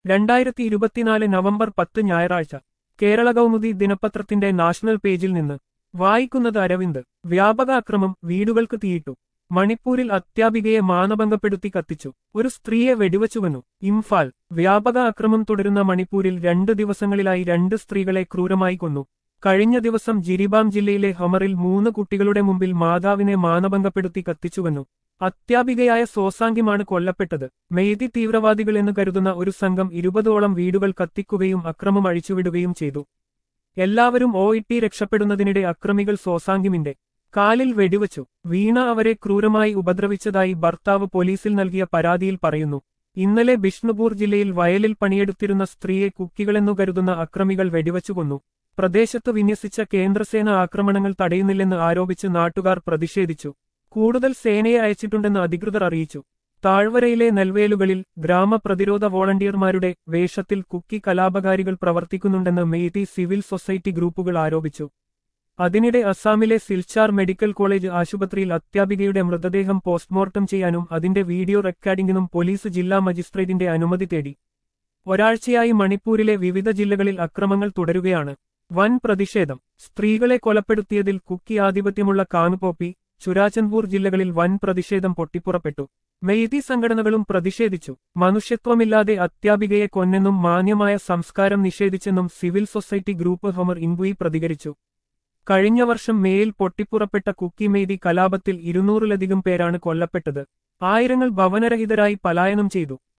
രണ്ടായിരത്തി ഇരുപത്തിനാല് നവംബർ പത്ത് ഞായറാഴ്ച കേരള കൗമുദി ദിനപത്രത്തിന്റെ നാഷണൽ പേജിൽ നിന്ന് വായിക്കുന്നത് അരവിന്ദ് വ്യാപക അക്രമം വീടുകൾക്ക് തീയിട്ടു മണിപ്പൂരിൽ അത്യാപികയെ മാനഭംഗപ്പെടുത്തി കത്തിച്ചു ഒരു സ്ത്രീയെ വെടിവച്ചുവന്നു ഇംഫാൽ വ്യാപക അക്രമം തുടരുന്ന മണിപ്പൂരിൽ രണ്ട് ദിവസങ്ങളിലായി രണ്ട് സ്ത്രീകളെ ക്രൂരമായി കൊന്നു കഴിഞ്ഞ ദിവസം ജിരിബാം ജില്ലയിലെ ഹമറിൽ മൂന്ന് കുട്ടികളുടെ മുമ്പിൽ മാതാവിനെ മാനഭംഗപ്പെടുത്തി കത്തിച്ചുവന്നു അത്യാപികയായ സോസാങ്കിമാണ് കൊല്ലപ്പെട്ടത് മെയ്തി തീവ്രവാദികൾ എന്ന് കരുതുന്ന ഒരു സംഘം ഇരുപതോളം വീടുകൾ കത്തിക്കുകയും അക്രമം അഴിച്ചുവിടുകയും ചെയ്തു എല്ലാവരും ഒ ഇട്ടി രക്ഷപ്പെടുന്നതിനിടെ അക്രമികൾ സോസാങ്കിമിന്റെ കാലിൽ വെടിവച്ചു വീണ അവരെ ക്രൂരമായി ഉപദ്രവിച്ചതായി ഭർത്താവ് പോലീസിൽ നൽകിയ പരാതിയിൽ പറയുന്നു ഇന്നലെ ബിഷ്ണുപൂർ ജില്ലയിൽ വയലിൽ പണിയെടുത്തിരുന്ന സ്ത്രീയെ കുക്കികളെന്നു കരുതുന്ന അക്രമികൾ വെടിവച്ചു കൊന്നു പ്രദേശത്ത് വിന്യസിച്ച കേന്ദ്രസേന ആക്രമണങ്ങൾ തടയുന്നില്ലെന്ന് ആരോപിച്ച് നാട്ടുകാർ പ്രതിഷേധിച്ചു കൂടുതൽ സേനയെ അയച്ചിട്ടുണ്ടെന്ന് അധികൃതർ അറിയിച്ചു താഴ്വരയിലെ നെൽവേലുകളിൽ ഗ്രാമപ്രതിരോധ വോളണ്ടിയർമാരുടെ വേഷത്തിൽ കുക്കി കലാപകാരികൾ പ്രവർത്തിക്കുന്നുണ്ടെന്ന് മെയ്തി സിവിൽ സൊസൈറ്റി ഗ്രൂപ്പുകൾ ആരോപിച്ചു അതിനിടെ അസാമിലെ സിൽച്ചാർ മെഡിക്കൽ കോളേജ് ആശുപത്രിയിൽ അത്യാപികയുടെ മൃതദേഹം പോസ്റ്റ്മോർട്ടം ചെയ്യാനും അതിന്റെ വീഡിയോ റെക്കോർഡിംഗിനും പോലീസ് ജില്ലാ മജിസ്ട്രേറ്റിന്റെ അനുമതി തേടി ഒരാഴ്ചയായി മണിപ്പൂരിലെ വിവിധ ജില്ലകളിൽ അക്രമങ്ങൾ തുടരുകയാണ് വൻ പ്രതിഷേധം സ്ത്രീകളെ കൊലപ്പെടുത്തിയതിൽ കുക്കി ആധിപത്യമുള്ള കാനുപോപ്പി ചുരാചൻപൂർ ജില്ലകളിൽ വൻ പ്രതിഷേധം പൊട്ടിപ്പുറപ്പെട്ടു മെയ്തി സംഘടനകളും പ്രതിഷേധിച്ചു മനുഷ്യത്വമില്ലാതെ അത്യാപികയെ കൊന്നെന്നും മാന്യമായ സംസ്കാരം നിഷേധിച്ചെന്നും civil society group Hmar Inpui പ്രതികരിച്ചു കഴിഞ്ഞ വർഷം മേയിൽ പൊട്ടിപ്പുറപ്പെട്ട കുക്കി മെയ്തി കലാപത്തിൽ ഇരുന്നൂറിലധികം പേരാണ് കൊല്ലപ്പെട്ടത് ആയിരങ്ങൾ ഭവനരഹിതരായി പലായനം ചെയ്തു